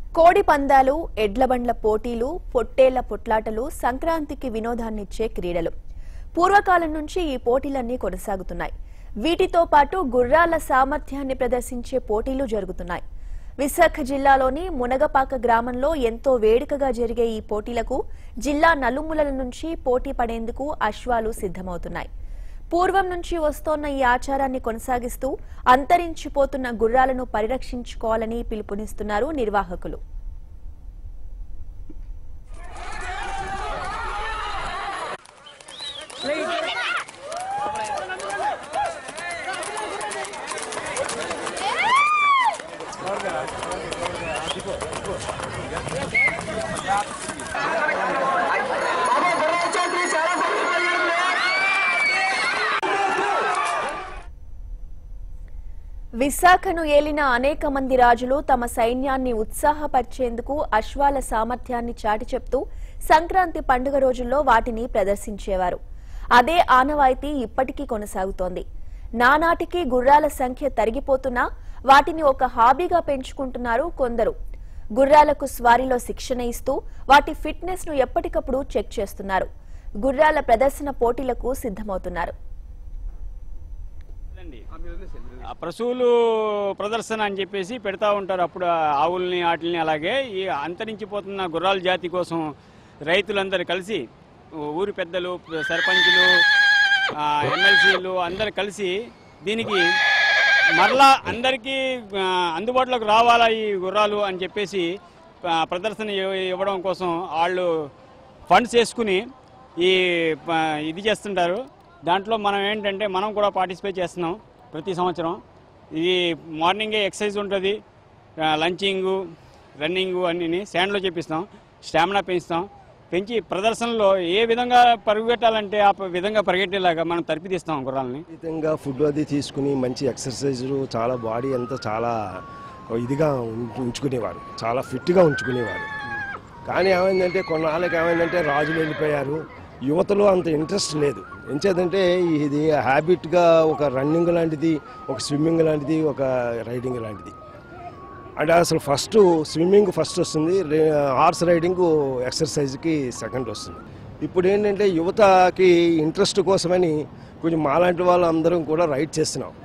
కోడి పందాలు ఎడ్లబండ్ల పోటీలు పొట్టేళ్ల పొట్లాటలు సంక్రాంతికి వినోదాన్నిచ్చే క్రీడలు పూర్వకాలం నుంచి ఈ పోటీలన్నీ కొనసాగుతున్నాయి వీటితో పాటు గుర్రాల సామర్థ్యాన్ని ప్రదర్శించే పోటీలు జరుగుతున్నాయి విశాఖ జిల్లాలోని మునగపాక గ్రామంలో ఎంతో వేడుకగా జరిగే ఈ పోటీలకు జిల్లా నలుమూలల నుంచి పోటీ పడేందుకు అశ్వాలు సిద్ధమవుతున్నాయి పూర్వం నుంచి వస్తోన్న ఈ ఆచారాన్ని కొనసాగిస్తూ అంతరించిపోతున్న గుర్రాలను పరిరక్షించుకోవాలని పిలుపునిస్తున్నారు నిర్వాహకులు విశాఖను ఏలిన అనేక మంది రాజులు తమ సైన్యాన్ని ఉత్సాహపరిచేందుకు అశ్వాల సామర్థ్యాన్ని చాటి చెప్తూ సంక్రాంతి పండుగ రోజుల్లో వాటిని ప్రదర్శించేవారు అదే ఆనవాయితీ ఇప్పటికీ కొనసాగుతోంది నానాటికి గుర్రాల సంఖ్య తరిగిపోతున్నా వాటిని ఒక హాబీగా పెంచుకుంటున్నారు కొందరు గుర్రాలకు స్వారీలో శిక్షణ ఇస్తూ వాటి ఫిట్నెస్ ను ఎప్పటికప్పుడు చెక్ చేస్తున్నారు గుర్రాల ప్రదర్శన పోటీలకు సిద్ధమవుతున్నారు అండి. ఆ పశువులు ప్రదర్శన అని చెప్పేసి పెడతా ఉంటారు అప్పుడు ఆ ఆవుల్ని వాటిని అలాగే ఈ అంతరించిపోతున్న గుర్రాల జాతి కోసం రైతులందరూ కలిసి ఊరి పెద్దలు సర్పంచులు ఆ, ఎమ్మెల్సీలు అందరు కలిసి దీనికి మరలా అందరికీ ఆ, అందుబాటులోకి రావాలా ఈ గుర్రాలు అని చెప్పేసి ఆ, ప్రదర్శన ఇవ్వ- ఇవ్వడం కోసం వాళ్ళు ఫండ్స్ వేసుకుని ఈ ప- ఇది చేస్తుంటారు దాంట్లో మనం ఏంటంటే మనం కూడా పార్టిసిపేట్ చేస్తున్నాం ప్రతి సంవత్సరం ఇది మార్నింగే ఎక్సర్సైజ్ ఉంటుంది లంచింగు రన్నింగు అన్నీ శాండ్లో చేపిస్తాం స్టామినా పెంచుతాం పెంచి ప్రదర్శనలో ఏ విధంగా పరిగెట్టాలంటే ఆ ప- విధంగా పరిగెట్టేలాగా మనం తరిపిదిస్తాం గుర్రాలని విధంగా ఫుడ్ అది తీసుకుని మంచి ఎక్సర్సైజులు చాలా బాడీ అంతా చాలా ఇదిగా ఉంచు- ఉంచుకునేవారు చాలా ఫిట్గా ఉంచుకునేవారు కానీ ఏమైందంటే కొన్నాళ్ళకి ఏమైందంటే రాజులు వెళ్ళిపోయారు యువతలో అంత ఇంట్రెస్ట్ లేదు ఎంచేదంటే ఇది హ్యాబిట్గా ఒక రన్నింగ్ లాంటిది ఒక స్విమ్మింగ్ లాంటిది ఒక రైడింగ్ లాంటిది అంటే అసలు ఫస్ట్ స్విమ్మింగ్ ఫస్ట్ వస్తుంది రే- హార్స్ రైడింగ్ ఎక్సర్సైజ్కి సెకండ్ వస్తుంది ఇప్పుడు ఏంటంటే యువతకి ఇంట్రెస్ట్ కోసమని కొంచెం మాలాంటి వాళ్ళందరం కూడా రైడ్ చేస్తున్నాం